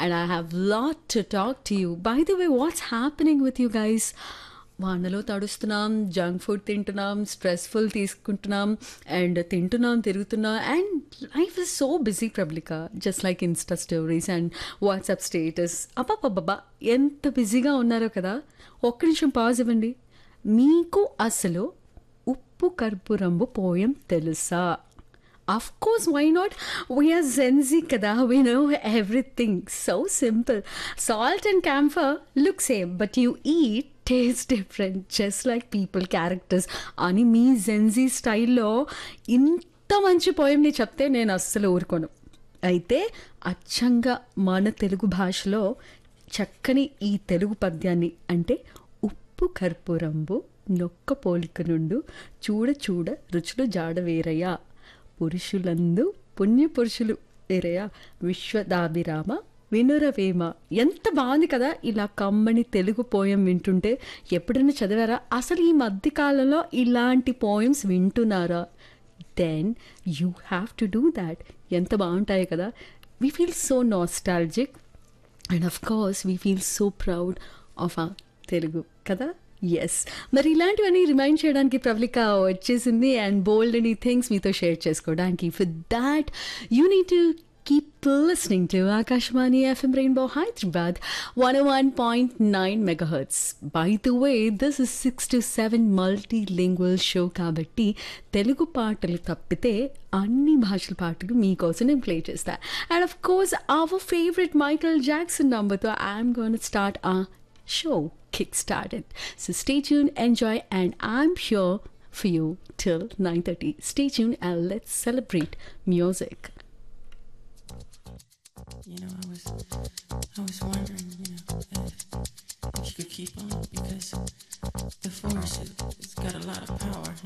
and I have lot to talk to you. By the way, what's happening with you guys? వానలో తడుస్తున్నాం junk food తింటున్నాం stressful తీసుకుంటున్నాం and తింటున్నాం తిరుగుతున్నాం and life is so busy ప్రబ్లిక just like insta stories and WhatsApp status అబ్బాబ్బా ఎంత బిజీగా ఉన్నారో కదా ఒక్క నిమిషం పాజ్ ఇవ్వండి మీకు అసలు ఉప్పు కర్పూరంబు పోయం తెలుసా of course why not we are Gen Z కదా we know everything so simple salt and camphor look same but you eat taste different just like people characters అని మీ జెన్జీ స్టైల్లో ఇంత మంచి పోయంని చెప్తే నేను అస్సలు ఊరుకోను అయితే అచ్చంగా మన తెలుగు భాషలో చక్కని ఈ తెలుగు పద్యాన్ని అంటే ఉప్పు కర్పూరంబు నొక్క పోలిక నుండు చూడ చూడ రుచులు జాడ వేరయ్యా పురుషులందు పుణ్య పురుషులు వేరయ్యా విశ్వదాభిరామ వినురవేమ ఎంత బాగుంది కదా ఇలా కమ్మని తెలుగు పోయం వింటుంటే ఎప్పుడైనా చదివారా అసలు ఈ మధ్య కాలంలో ఇలాంటి పోయమ్స్ వింటున్నారా then you have to do that ఎంత బాగుంటాయి కదా we feel so nostalgic and of course we feel so proud of ఆ తెలుగు కదా ఎస్ మరి ఇలాంటివన్నీ రిమైండ్ చేయడానికి ప్రవళిక వచ్చేసింది అండ్ బోల్డ్ ఎనీ థింగ్స్ మీతో షేర్ చేసుకోవడానికి for that you need to keep listening to Akashvani FM Rainbow Hyderabad one one point nine megahertz by the way this is six to seven multilingual show కాబట్టి తెలుగు పాటలు తప్పితే అన్ని భాషల పాటలు మీకోసం నేను ప్లే చేస్తా and of course our favourite Michael Jackson నంబర్తో ఐఎమ్ గోన్ స్టార్ట్ ఆ show kick-started. So stay tuned, enjoy, and I'm here for you till 9.30. Stay tuned and let's celebrate music. You know, I was, I was wondering, you know, if, if you could keep on because the force it, it's got a lot of power.